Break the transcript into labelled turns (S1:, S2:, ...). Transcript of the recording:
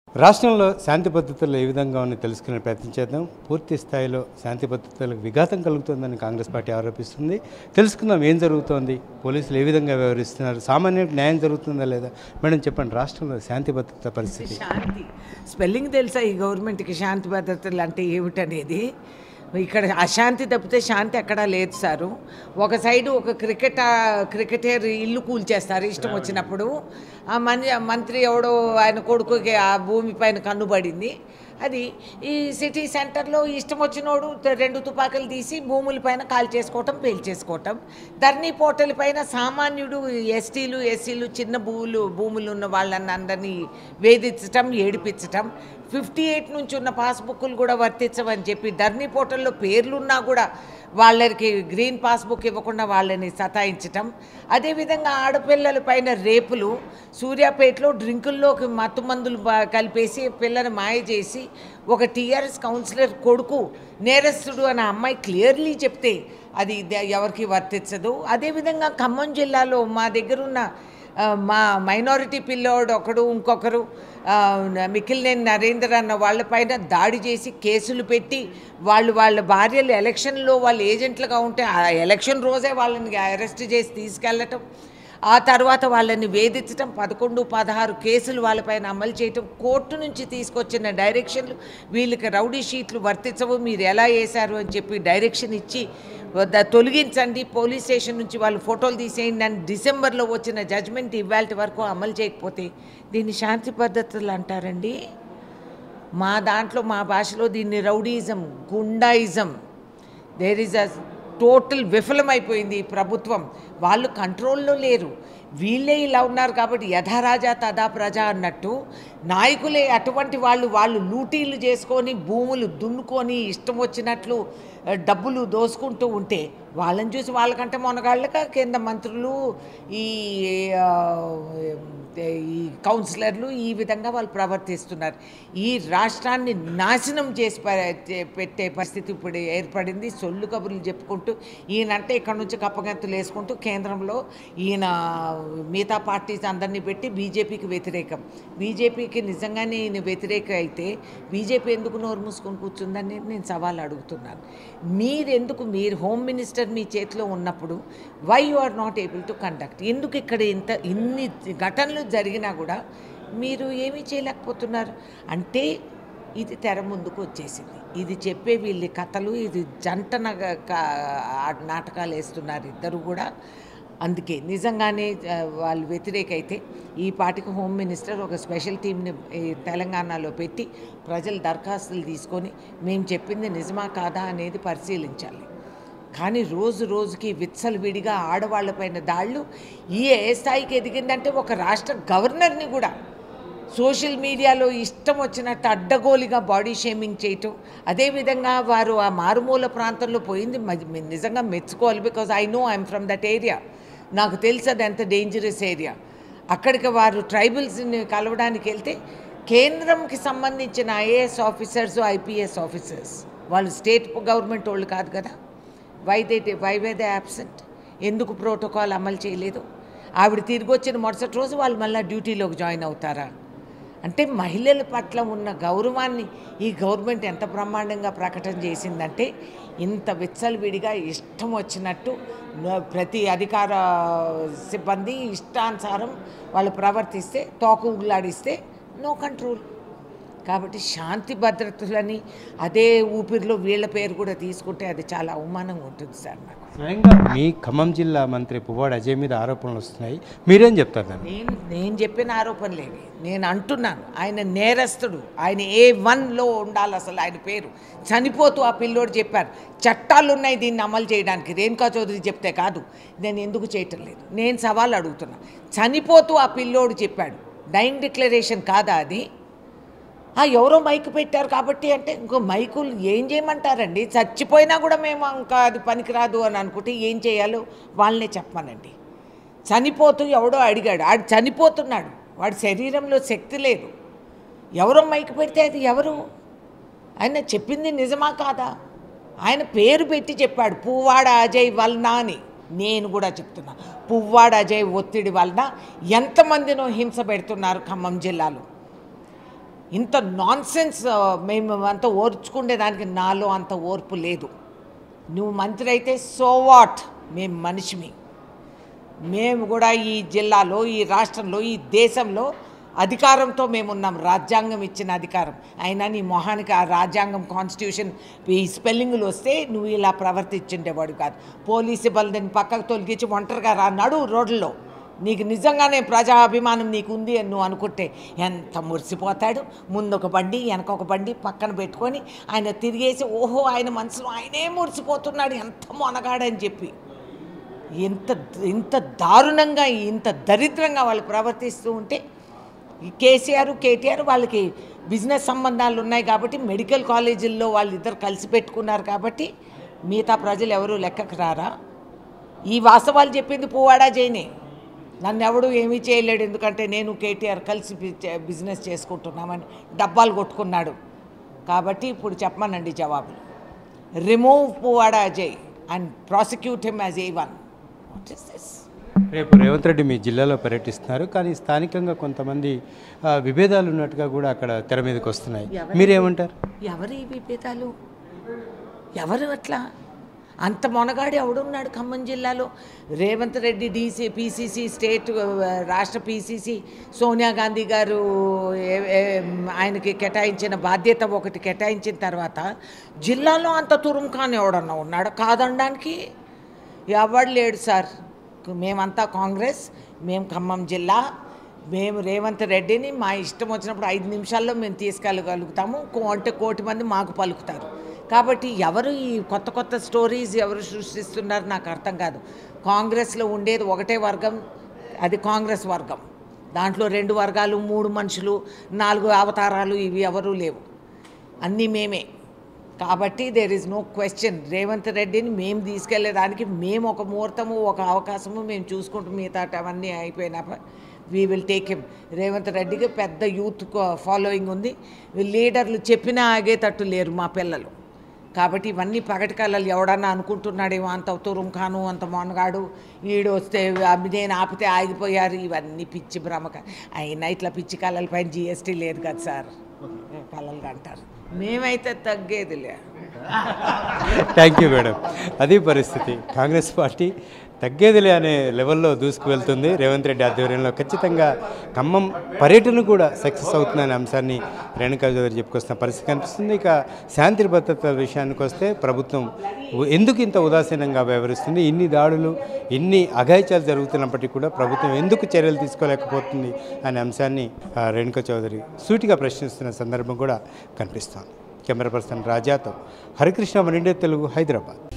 S1: రాష్ట్రంలో శాంతి భద్రతలు ఏ విధంగా ఉన్నాయో తెలుసుకునే ప్రయత్నం చేద్దాం పూర్తి స్థాయిలో శాంతి భద్రతలకు విఘాతం కలుగుతోందని కాంగ్రెస్ పార్టీ ఆరోపిస్తుంది తెలుసుకుందాం ఏం జరుగుతోంది పోలీసులు ఏ విధంగా వ్యవహరిస్తున్నారు సామాన్యుడికి న్యాయం జరుగుతుందా లేదా మేడం చెప్పండి రాష్ట్రంలో శాంతి భద్రత పరిస్థితి
S2: శాంతి స్పెల్లింగ్ తెలుసా ఈ గవర్నమెంట్కి శాంతి భద్రతలు అంటే ఏమిటనేది ఇక్కడ అశాంతి తప్పితే శాంతి ఎక్కడా లేదు సారు ఒక సైడు ఒక క్రికెట్ క్రికెటర్ ఇల్లు కూల్చేస్తారు ఇష్టం వచ్చినప్పుడు ఆ మన్ మంత్రి ఎవడో ఆయన కొడుకుకి ఆ భూమి పైన కన్నుబడింది అది ఈ సిటీ సెంటర్లో ఇష్టం వచ్చినోడు త- రెండు తుపాకులు తీసి భూముల పైన కాల్ చేసుకోవటం పేల్చేసుకోవటం ధర్నీ పోర్టల్ పైన సామాన్యుడు ఎస్టీలు ఎస్సీలు చిన్న భూములు భూములు ఉన్న వాళ్ళని అందరినీ వేధించటం ఏడిపించటం ఫిఫ్టీ ఎయిట్ నుంచి ఉన్న పాస్బుక్లు కూడా వర్తించవని చెప్పి ధర్నీ పోర్టల్లో పేర్లున్నా కూడా వాళ్ళకి గ్రీన్ పాస్బుక్ ఇవ్వకుండా వాళ్ళని సతాయించటం అదేవిధంగా ఆడపిల్లల పైన రేపులు సూర్యాపేటలో డ్రింకుల్లోకి మత్తు మందులు బా- కలిపేసి పిల్లని మాయ చేసి ఒక టీఆర్ఎస్ కౌన్సిలర్ కొడుకు నేరస్తుడు అని ఆ అమ్మాయి క్లియర్లీ చెప్తే అది ద- ఎవరికి వర్తించదు అదేవిధంగా ఖమ్మం జిల్లాలో మా దగ్గరున్న ఆ, మా మైనారిటీ పిల్లోడు ఒకడు ఇంకొకరు ఆ, మిక్కిలినేని నరేందర్ అన్న వాళ్ళపైన దాడి చేసి కేసులు పెట్టి వాళ్ళు వాళ్ళ భార్యలు ఎలక్షన్లో వాళ్ళు ఏజెంట్లుగా ఉంటే ఆ ఎలక్షన్ రోజే వాళ్ళని అరెస్ట్ చేసి తీసుకెళ్ళటం ఆ తర్వాత వాళ్ళని వేధించటం పదకొండు పదహారు కేసులు వాళ్ళపైన అమలు చేయటం కోర్టు నుంచి తీసుకొచ్చిన డైరెక్షన్లు వీళ్ళకి రౌడీ షీట్లు వర్తించవు మీరు ఎలా వేశారు అని చెప్పి డైరెక్షన్ ఇచ్చి ద- తొలగించండి పోలీస్ స్టేషన్ నుంచి వాళ్ళు ఫోటోలు తీసేయండి అని డిసెంబర్లో వచ్చిన జడ్జ్మెంట్ ఇవాళ వరకు అమలు చేయకపోతే దీన్ని శాంతి పద్ధతులు అంటారండి మా దాంట్లో మా భాషలో దీన్ని rowdyism goondaism there is a total విఫలమైపోయింది ఈ ప్రభుత్వం వాళ్ళు కంట్రోల్లో లేరు వీళ్ళే ఇలా ఉన్నారు కాబట్టి యథారాజా తదా ప్రజ అన్నట్టు నాయకులే అటువంటి వాళ్ళు వాళ్ళు లూటీలు చేసుకొని భూములు దున్నుకొని ఇష్టం వచ్చినట్లు ఆ, డబ్బులు దోసుకుంటూ ఉంటే వాళ్ళని చూసి వాళ్ళకంటే మొనగాళ్ళక కింద మంత్రులు ఈ ఆ, ఈ కౌన్సిలర్లు ఈ విధంగా వాళ్ళు ప్రవర్తిస్తున్నారు ఈ రాష్ట్రాన్ని నాశనం చేసి ప- చే- పెట్టే పరిస్థితి ఇప్పుడు ఏర్పడింది సొల్లు కబుర్లు చెప్పుకుంటూ ఈయనంటే ఇక్కడ నుంచి కప్పగంతులు వేసుకుంటూ కేంద్రంలో ఈయన మిగతా పార్టీస్ అందరినీ పెట్టి బీజేపీకి వ్యతిరేకం బీజేపీకి నిజంగానే ఈయన వ్యతిరేక అయితే బీజేపీ ఎందుకు నోరు మూసుకొని కూర్చుందని నేను సవాల్ అడుగుతున్నాను మీరెందుకు మీరు హోమ్ మినిస్టర్ మీ చేతిలో ఉన్నప్పుడు why you are not able to conduct ఎందుకు ఇక్కడ ఇంత ఇన్ని ఘటనలు జరిగినా కూడా మీరు ఏమీ చేయలేకపోతున్నారు అంటే ఇది తెర ముందుకు వచ్చేసింది ఇది చెప్పే వీళ్ళ కథలు ఇది జంట నగ క- ఆ నాటకాలు వేస్తున్నారు ఇద్దరు కూడా అందుకే నిజంగానే ఆ, వాళ్ళు వ్యతిరేక అయితే ఈ పాటికి హోమ్ మినిస్టర్ ఒక స్పెషల్ టీంని ఈ తెలంగాణలో పెట్టి ప్రజలు దరఖాస్తులు తీసుకొని మేము చెప్పింది నిజమా కాదా అనేది పరిశీలించాలి కానీ రోజు రోజుకి విచ్చలవిడిగా ఆడవాళ్ళపైన దాళ్ళు ఈ ఏ స్థాయికి ఎదిగిందంటే ఒక రాష్ట్ర గవర్నర్ని కూడా సోషల్ మీడియాలో ఇష్టం వచ్చినట్టు అడ్డగోలిగా బాడీ షేమింగ్ చేయటం అదేవిధంగా వారు ఆ మారుమూల ప్రాంతంలో పోయింది మ- మ- నిజంగా మెచ్చుకోవాలి because I know I'm from that area నాకు తెలుసు అది ఎంత డేంజరస్ ఏరియా అక్కడికి వారు ట్రైబల్స్ని కలవడానికి వెళ్తే కేంద్రంకి సంబంధించిన ఐఏఎస్ ఆఫీసర్స్ ఐపీఎస్ ఆఫీసర్స్ వాళ్ళు స్టేట్ గవర్నమెంట్ వాళ్ళు కాదు కదా why they why way they absent ఎందుకు ప్రోటోకాల్ అమలు చేయలేదు ఆవిడ తిరిగి వచ్చిన మరుసటి రోజు వాళ్ళు మళ్ళీ డ్యూటీలోకి జాయిన్ అవుతారా అంటే మహిళల పట్ల ఉన్న గౌరవాన్ని ఈ గవర్నమెంట్ ఎంత బ్రహ్మాండంగా ప్రకటన చేసిందంటే ఇంత విచ్చలవిడిగా ఇష్టం వచ్చినట్టు న- ప్రతి అధికార సిబ్బంది ఇష్టానుసారం వాళ్ళు ప్రవర్తిస్తే తోక ఉగులాడిస్తే నో కంట్రోల్ కాబట్టి శాంతి భద్రతలని అదే ఊపిరిలో వీళ్ళ పేరు కూడా తీసుకుంటే అది చాలా అవమానంగా ఉంటుంది సార్ నాకు
S1: స్వయంగా మీ ఖమ్మం జిల్లా మంత్రి పువ్వాడు అజయ్ మీద ఆరోపణలు వస్తున్నాయి మీరేం చెప్తారు దాన్ని
S2: నేను నేను చెప్పిన ఆరోపణలేవి నేను అంటున్నాను ఆయన నేరస్తుడు ఆయన ఏ వన్లో ఉండాలి అసలు ఆయన పేరు చనిపోతూ ఆ పిల్లోడు చెప్పారు చట్టాలు ఉన్నాయి దీన్ని అమలు చేయడానికి రేణుకా చౌదరి చెప్తే కాదు నేను ఎందుకు చేయటం లేదు నేను సవాల్ అడుగుతున్నా చనిపోతూ ఆ పిల్లోడు చెప్పాడు డైయింగ్ డిక్లరేషన్ కాదా అది ఆ ఎవరో మైకు పెట్టారు కాబట్టి అంటే ఇంకో మైకులు ఏం చేయమంటారండి చచ్చిపోయినా కూడా మేము ఇంకా అది పనికిరాదు అని అనుకుంటే ఏం చేయాలో వాళ్ళనే చెప్పమనండి చనిపోతూ ఎవడో అడిగాడు ఆడు చనిపోతున్నాడు వాడి శరీరంలో శక్తి లేదు ఎవరో మైకు పెడితే అది ఎవరు ఆయన చెప్పింది నిజమా కాదా ఆయన పేరు పెట్టి చెప్పాడు పువ్వాడ అజయ్ వలన అని నేను కూడా చెప్తున్నా పువ్వాడ అజయ్ ఒత్తిడి వలన ఎంతమందినో హింస పెడుతున్నారు ఖమ్మం జిల్లాలో ఇంత నాన్సెన్స్ మేము అంత ఓర్చుకునే దానికి నాలో అంత ఓర్పు లేదు నువ్వు మంత్రి అయితే సో వాట్ మేము మనిషిమి మేము కూడా ఈ జిల్లాలో ఈ రాష్ట్రంలో ఈ దేశంలో అధికారంతో మేమున్నాం రాజ్యాంగం ఇచ్చిన అధికారం అయినా నీ మొహానికి ఆ రాజ్యాంగం కాన్స్టిట్యూషన్ ఈ స్పెల్లింగ్లు వస్తే నువ్వు ఇలా ప్రవర్తించుండేవాడు కాదు పోలీసు సిబ్బందిని పక్కకు తొలగించి ఒంటరిగా రా నడు రోడ్లలో నీకు నిజంగానే ప్రజాభిమానం నీకు ఉంది అని నువ్వు అనుకుంటే ఎంత మురిసిపోతాడు ముందు ఒక బండి వెనక ఒక బండి పక్కన పెట్టుకొని ఆయన తిరిగేసి ఓహో ఆయన మనసులో ఆయనే మురిసిపోతున్నాడు ఎంత మొనగాడని చెప్పి ఇంత ఇంత దారుణంగా ఇంత దరిద్రంగా వాళ్ళు ప్రవర్తిస్తూ ఉంటే ఈ కేసీఆర్ కేటీఆర్ వాళ్ళకి బిజినెస్ సంబంధాలు ఉన్నాయి కాబట్టి మెడికల్ కాలేజీల్లో వాళ్ళిద్దరు కలిసి పెట్టుకున్నారు కాబట్టి మిగతా ప్రజలు ఎవరు లెక్కకు రారా ఈ వాస్తవాలు చెప్పింది పువ్వాడా జైనే నన్ను ఎవడు ఏమీ చేయలేడు ఎందుకంటే నేను కేటీఆర్ కలిసి బి- బిజినెస్ చేసుకుంటున్నామని డబ్బాలు కొట్టుకున్నాడు కాబట్టి ఇప్పుడు చెప్పమనండి జవాబులు remove Puvvada Ajay and prosecute him as A one what is this
S1: రేపు రేవంత్ రెడ్డి మీ జిల్లాలో పర్యటిస్తున్నారు కానీ స్థానికంగా కొంతమంది ఆ, విభేదాలు ఉన్నట్టుగా కూడా అక్కడ తెర మీదకి వస్తున్నాయి మీరేమంటారు
S2: ఎవరు ఈ విభేదాలు ఎవరు అట్లా అంత మొనగాడు ఎవడున్నాడు ఖమ్మం జిల్లాలో Revanth Reddy DC PCC state ఆ, రాష్ట్ర పీసీసీ సోనియా గాంధీ గారు ఏ- ఏ- ఆయనకి కేటాయించిన బాధ్యత ఒకటి కేటాయించిన తర్వాత జిల్లాలో అంత తురుంఖాన్ ఎవడన్నా ఉన్నాడు కాదనడానికి ఎవడు లేడు సార్ మేమంతా కాంగ్రెస్ మేము ఖమ్మం జిల్లా మేము రేవంత్ రెడ్డిని మా ఇష్టం వచ్చినప్పుడు ఐదు నిమిషాల్లో మేము తీసుకెళ్ళగలుగుతాము కో- అంటే కోటి మంది మాకు పలుకుతారు కాబట్టి ఎవరు ఈ కొత్త కొత్త స్టోరీస్ ఎవరు సృష్టిస్తున్నారు నాకు అర్థం కాదు కాంగ్రెస్లో ఉండేది ఒకటే వర్గం అది కాంగ్రెస్ వర్గం దాంట్లో రెండు వర్గాలు మూడు మనుషులు నాలుగు అవతారాలు ఇవి ఎవరూ లేవు అన్నీ మేమే కాబట్టి there is no question Revanth రెడ్డిని మేము తీసుకెళ్లేదానికి మేము ఒక ముహూర్తము ఒక అవకాశము మేము చూసుకుంటూ మిగతా అవన్నీ అయిపోయినప్పుడు we will take him Revanth రెడ్డికి పెద్ద యూత్ ఫాలోయింగ్ ఉంది లీడర్లు చెప్పినా ఆగేటట్టు లేరు మా పిల్లలు కాబట్టి ఇవన్నీ పగటి కళలు ఎవడన్నా అనుకుంటున్నాడేమో అంత తురుంఖాను అంత మొనగాడు ఈడు వస్తే అవి నేను ఆపితే ఆగిపోయారు ఇవన్నీ పిచ్చి భ్రమక అయినా ఇట్లా పిచ్చి కళల పైన జిఎస్టీ లేదు కదా సార్ కళలు అంటారు మేమైతే తగ్గేదిలే
S1: థ్యాంక్ యూ మేడం అది పరిస్థితి కాంగ్రెస్ పార్టీ తగ్గేదిలే అనే లెవెల్లో దూసుకు వెళ్తుంది రేవంత్ రెడ్డి ఆధ్వర్యంలో ఖచ్చితంగా ఖమ్మం పర్యటన కూడా సక్సెస్ అవుతుందనే అంశాన్ని రేణుకా చౌదరి చెప్పుకొస్తున్న పరిస్థితి కనిపిస్తుంది ఇక శాంతి భద్రతల విషయానికి వస్తే ప్రభుత్వం ఉ- ఎందుకు ఇంత ఉదాసీనంగా వ్యవహరిస్తుంది ఇన్ని దాడులు ఇన్ని అఘాయిత్యాలు జరుగుతున్నప్పటికీ కూడా ప్రభుత్వం ఎందుకు చర్యలు తీసుకోలేకపోతుంది అనే అంశాన్ని ఆ, రేణుకా చౌదరి సూటిగా ప్రశ్నిస్తున్న సందర్భం కూడా కనిపిస్తోంది కెమెరా పర్సన్ రాజాతో హరికృష్ణ మనిండే తెలుగు హైదరాబాద్